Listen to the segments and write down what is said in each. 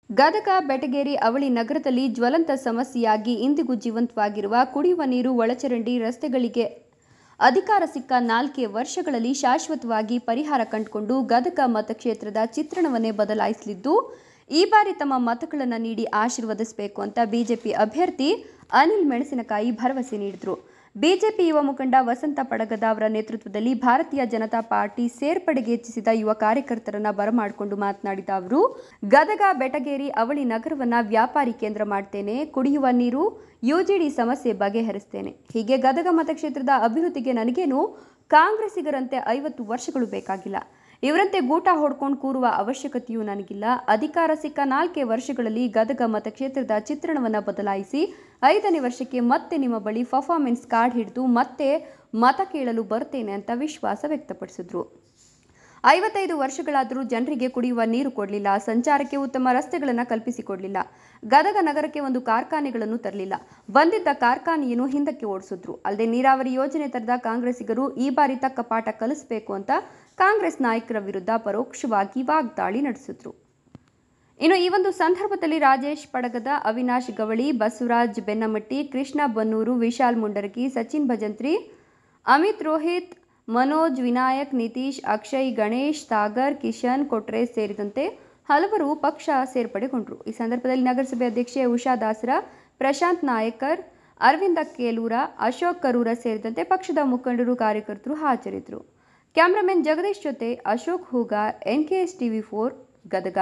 ಗದಗ ಬೆಟಗೇರಿ ಅವಳಿ ನಗರದಲ್ಲಿ ಜ್ವಲಂತ ಸಮಸ್ಯೆಯಾಗಿ ಇಂದಿಗೂ ಜೀವಂತವಾಗಿರುವ ಕುಡಿಯುವ ನೀರು ಒಳಚರಂಡಿ ರಸ್ತೆಗಳಿಗೆ ಅಧಿಕಾರ ಸಿಕ್ಕ ನಾಲ್ಕೇ ವರ್ಷಗಳಲ್ಲಿ ಶಾಶ್ವತವಾಗಿ ಪರಿಹಾರ ಕಂಡುಕೊಂಡು ಗದಗ ಮತಕ್ಷೇತ್ರದ ಚಿತ್ರಣವನ್ನೇ ಬದಲಾಯಿಸಲಿದ್ದು ಈ ಬಾರಿ ತಮ್ಮ ಮತಗಳನ್ನು ನೀಡಿ ಆಶೀರ್ವದಿಸಬೇಕು ಅಂತ ಬಿಜೆಪಿ ಅಭ್ಯರ್ಥಿ ಅನಿಲ್ ಮೆಣಸಿನಕಾಯಿ ಭರವಸೆ ನೀಡಿದರು ಬಿಜೆಪಿ ಯುವ ಮುಖಂಡ ವಸಂತ ಪಡಗದ ಅವರ ನೇತೃತ್ವದಲ್ಲಿ ಭಾರತೀಯ ಜನತಾ ಪಾರ್ಟಿ ಸೇರ್ಪಡೆಗೆ ಹೆಚ್ಚಿಸಿದ ಯುವ ಕಾರ್ಯಕರ್ತರನ್ನ ಬರಮಾಡಿಕೊಂಡು ಮಾತನಾಡಿದ ಅವರು ಗದಗ ಬೆಟಗೇರಿ ಅವಳಿ ನಗರವನ್ನ ವ್ಯಾಪಾರಿ ಕೇಂದ್ರ ಮಾಡ್ತೇನೆ ಕುಡಿಯುವ ನೀರು ಯುಜಿಡಿ ಸಮಸ್ಯೆ ಬಗೆಹರಿಸ್ತೇನೆ ಹೀಗೆ ಗದಗ ಮತಕ್ಷೇತ್ರದ ಅಭಿವೃದ್ಧಿಗೆ ನನಗೇನು ಕಾಂಗ್ರೆಸ್ಸಿಗರಂತೆ ಐವತ್ತು ವರ್ಷಗಳು ಬೇಕಾಗಿಲ್ಲ ಇವರಂತೆ ಗೂಟ ಹೊಡ್ಕೊಂಡು ಕೂರುವ ಅವಶ್ಯಕತೆಯೂ ನನಗಿಲ್ಲ ಅಧಿಕಾರ ಸಿಕ್ಕ ನಾಲ್ಕೇ ವರ್ಷಗಳಲ್ಲಿ ಗದಗ ಮತಕ್ಷೇತ್ರದ ಚಿತ್ರಣವನ್ನು ಬದಲಾಯಿಸಿ ಐದನೇ ವರ್ಷಕ್ಕೆ ಮತ್ತೆ ನಿಮ್ಮ ಬಳಿ ಪರ್ಫಾರ್ಮೆನ್ಸ್ ಕಾರ್ಡ್ ಹಿಡಿದು ಮತ್ತೆ ಮತ ಕೇಳಲು ಬರ್ತೇನೆ ಅಂತ ವಿಶ್ವಾಸ ವ್ಯಕ್ತಪಡಿಸಿದ್ರು ಐವತ್ತೈದು ವರ್ಷಗಳಾದರೂ ಜನರಿಗೆ ಕುಡಿಯುವ ನೀರು ಕೊಡಲಿಲ್ಲ ಸಂಚಾರಕ್ಕೆ ಉತ್ತಮ ರಸ್ತೆಗಳನ್ನು ಕಲ್ಪಿಸಿಕೊಡಲಿಲ್ಲ ಗದಗ ನಗರಕ್ಕೆ ಒಂದು ಕಾರ್ಖಾನೆಗಳನ್ನು ತರಲಿಲ್ಲ ಬಂದಿದ್ದ ಕಾರ್ಖಾನೆಯನ್ನು ಹಿಂದಕ್ಕೆ ಓಡಿಸಿದ್ರು ಅಲ್ಲದೆ ನೀರಾವರಿ ಯೋಜನೆ ತರದ ಕಾಂಗ್ರೆಸ್ಸಿಗರು ಈ ಬಾರಿ ತಕ್ಕ ಪಾಠ ಕಲಿಸಬೇಕು ಅಂತ ಕಾಂಗ್ರೆಸ್ ನಾಯಕರ ವಿರುದ್ಧ ಪರೋಕ್ಷವಾಗಿ ವಾಗ್ದಾಳಿ ನಡೆಸಿದ್ರು ಇನ್ನು ಈ ಒಂದು ಸಂದರ್ಭದಲ್ಲಿ ರಾಜೇಶ್ ಪಡಗದ ಅವಿನಾಶ್ ಗವಳಿ ಬಸವರಾಜ್ ಬೆನ್ನಮಟ್ಟಿ ಕೃಷ್ಣ ಬನ್ನೂರು ವಿಶಾಲ್ ಮುಂಡರಗಿ ಸಚಿನ್ ಭಜಂತ್ರಿ ಅಮಿತ್ ರೋಹಿತ್ ಮನೋಜ್ ವಿನಾಯಕ್ ನಿತೀಶ್ ಅಕ್ಷಯ್ ಗಣೇಶ್ ಸಾಗರ್ ಕಿಶನ್ ಕೊಟ್ರೆ ಸೇರಿದಂತೆ ಹಲವರು ಪಕ್ಷ ಸೇರ್ಪಡೆಗೊಂಡರು ಈ ಸಂದರ್ಭದಲ್ಲಿ ನಗರಸಭೆ ಅಧ್ಯಕ್ಷೆ ಉಷಾ ದಾಸರ ಪ್ರಶಾಂತ್ ನಾಯಕರ್ ಅರವಿಂದ ಕೇಲೂರ ಅಶೋಕ್ ಕರೂರ ಸೇರಿದಂತೆ ಪಕ್ಷದ ಮುಖಂಡರು ಕಾರ್ಯಕರ್ತರು ಹಾಜರಿದ್ದರು ಕ್ಯಾಮರಾಮನ್ ಜಗದೀಶ್ ಜೊತೆ Ashok Hoogar NKS TV four Gadag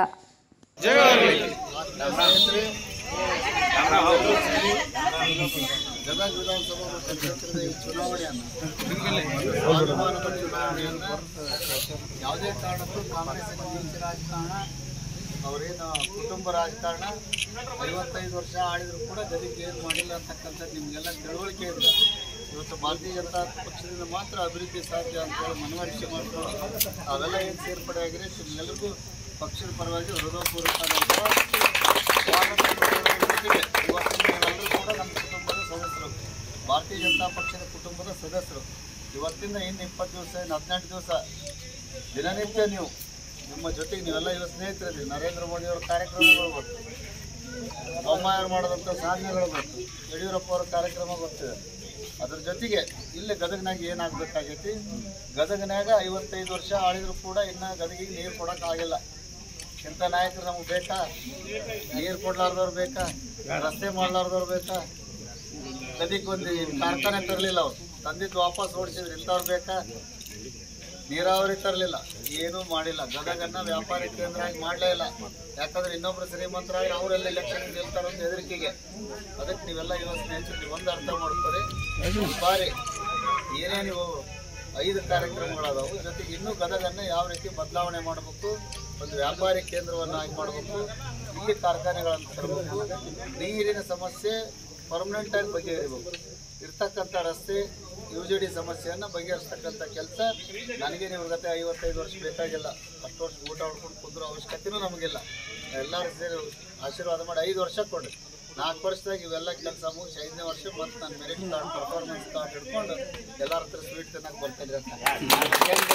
Gadag ವಿಧಾನಸಭಾ ಮತಕ್ಷೇತ್ರದ ಈ ಚುನಾವಣೆಯನ್ನು ಸ್ವಾಭಿಮಾನದ ಚುನಾವಣೆಯನ್ನು ಯಾವುದೇ ಕಾರಣಕ್ಕೂ ಕಾಂಗ್ರೆಸ್ಸಿನ ನೀತಿ ರಾಜಕಾರಣ ಅವರೇನು ಕುಟುಂಬ ರಾಜಕಾರಣ ಐವತ್ತೈದು ವರ್ಷ ಆಳಿದ್ರು ಕೂಡ ಗದಿಗೆ ಏನು ಮಾಡಿಲ್ಲ ಅಂತಕ್ಕಂಥದ್ದು ನಿಮಗೆಲ್ಲ ತಿಳುವಳಿಕೆ ಇದೆ ಇವತ್ತು ಭಾರತೀಯ ಜನತಾ ಪಕ್ಷದಿಂದ ಮಾತ್ರ ಅಭಿವೃದ್ಧಿ ಸಾಧ್ಯ ಅಂತೇಳಿ ಮನವರಿಕೆ ಮಾಡ್ಕೊಂಡು ಅವೆಲ್ಲ ಏನು ಸೇರ್ಪಡೆ ಆಗಿದ್ರೆ ನಿಮ್ಗೆಲ್ಲರಿಗೂ ಪಕ್ಷದ ಪರವಾಗಿ ಹೃದಯಪೂರ್ವಕವಾದಂತಹ ಸ್ವಾಗತ ಜೊತೆಗೆ ಇವತ್ತು ನೀವೆಲ್ಲರೂ ಕೂಡ ನಮ್ಮ ಕುಟುಂಬದ ಸದಸ್ಯರು ಭಾರತೀಯ ಜನತಾ ಪಕ್ಷದ ಕುಟುಂಬದ ಸದಸ್ಯರು ಇವತ್ತಿಂದ ಇನ್ನು ಇಪ್ಪತ್ತು ದಿವಸ ಇನ್ನು ಹದಿನೆಂಟು ದಿವಸ ದಿನನಿತ್ಯ ನೀವು ನಿಮ್ಮ ಜೊತೆಗೆ ನೀವೆಲ್ಲ ಇವ ಸ್ನೇಹಿತರಿದ್ದೀವಿ ನರೇಂದ್ರ ಮೋದಿಯವರ ಕಾರ್ಯಕ್ರಮಗಳು ಗೊತ್ತು ಬೊಮ್ಮಾಯರು ಮಾಡೋದಂಥ ಸಾಧನೆಗಳು ಗೊತ್ತು ಯಡಿಯೂರಪ್ಪ ಅವರ ಕಾರ್ಯಕ್ರಮ ಗೊತ್ತಿದೆ ಅದ್ರ ಜೊತೆಗೆ ಇಲ್ಲಿ ಗದಗನಾಗ ಏನಾಗಬೇಕಾಗೈತಿ ಗದಗನಾಗ ಐವತ್ತೈದು ವರ್ಷ ಆಳಿದ್ರು ಕೂಡ ಇನ್ನು ಗದಗಿಗೆ ನೀರು ಕೊಡೋಕ್ಕಾಗಿಲ್ಲ ಇಂಥ ನಾಯಕರು ನಮಗೆ ಬೇಕಾ ನೀರು ಕೊಡ್ಲಾರ್ದವ್ರು ಬೇಕಾ ರಸ್ತೆ ಮಾಡ್ಲಾರ್ದವ್ರು ಬೇಕಾ ಗದಿಗೆ ಒಂದು ಕಾರ್ಖಾನೆ ತರಲಿಲ್ಲ ಅವ್ರು ತಂದಿದ್ದು ವಾಪಸ್ ಓಡಿಸಿದ್ರು ಇಂಥವ್ರು ಬೇಕಾ ನೀರಾವರಿ ತರಲಿಲ್ಲ ಏನೂ ಮಾಡಿಲ್ಲ ಗದಗನ್ನ ವ್ಯಾಪಾರಿ ಕೇಂದ್ರ ಆಗಿ ಮಾಡಲೇ ಇಲ್ಲ ಯಾಕಂದ್ರೆ ಇನ್ನೊಬ್ರು ಶ್ರೀಮಂತರಾಗಿ ಅವರೆಲ್ಲ ಎಲೆಕ್ಷನ್ ನಿಲ್ತಾರೆ ಅಂತ ಹೆದರಿಕೆಗೆ ಅದಕ್ಕೆ ನೀವೆಲ್ಲ ಯುವ ಸ್ನೇಹಿತರು ನೀವು ಒಂದು ಅರ್ಥ ಮಾಡ್ಕೊರಿ ಈ ಬಾರಿ ಏನೇ ನೀವು ಐದು ಕಾರ್ಯಕ್ರಮಗಳದಾವು ಜೊತೆಗೆ ಇನ್ನೂ ಗದಗನ್ನ ಯಾವ ರೀತಿ ಬದಲಾವಣೆ ಮಾಡಬೇಕು ಒಂದು ವ್ಯಾಪಾರಿ ಕೇಂದ್ರವನ್ನಾಗಿ ಮಾಡಬೇಕು ಇಲ್ಲಿ ಕಾರ್ಖಾನೆಗಳನ್ನು ತರಬೇಕು ನೀರಿನ ಸಮಸ್ಯೆ ಪರ್ಮನೆಂಟ್ ಆಗಿ ಬಗೆಹರಿಬೇಕು ಇರ್ತಕ್ಕಂಥ ರಸ್ತೆ ಯು ಜಿ ಡಿ ಸಮಸ್ಯೆಯನ್ನು ಬಗೆಹರಿಸ್ತಕ್ಕಂಥ ಕೆಲಸ ನನಗೆ ನೀವು ಗತೆ ಐವತ್ತೈದು ವರ್ಷ ಬೇಕಾಗಿಲ್ಲ ಅಷ್ಟು ವರ್ಷ ಊಟ ಹೊಡ್ಕೊಂಡು ಕುಂದ್ರೋ ಅವಶ್ಯಕತೆನೂ ನಮಗಿಲ್ಲ ಎಲ್ಲರೂ ಸೇರಿ ಆಶೀರ್ವಾದ ಮಾಡಿ ಐದು ವರ್ಷ ಕೊಡ್ರಿ ನಾಲ್ಕು ವರ್ಷದಾಗ ಇವೆಲ್ಲ ಕೆಲಸ ಮುಗಿಸಿ ಐದನೇ ವರ್ಷ ಮತ್ತೆ ನಾನು ಮೆರಿಟ್ ಕಾರ್ಡ್ ಪರ್ಫಾರ್ಮೆನ್ಸ್ ಕಾರ್ಡ್ ಹಿಡ್ಕೊಂಡು ಎಲ್ಲರ ಹತ್ರ ಸ್ವೀಟ್ ತಿನ್ನಕ್ಕೆ ಬರ್ತೀನಿ ಅಂತ ಏನ್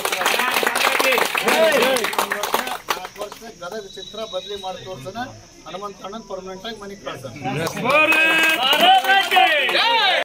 ಗೊತ್ತಾ? ನಾಲ್ಕು ವರ್ಷ ಗದಗ ಚಿತ್ರ ಬದಲಿ ಮಾಡಿ ತೋರ್ಸೋಣ ಹನುಮಂತ ಅಣ್ಣನ್ ಪರ್ಮನೆಂಟ್ ಆಗಿ ಮನೆಗೆ ಕಳ್ಸೋಣ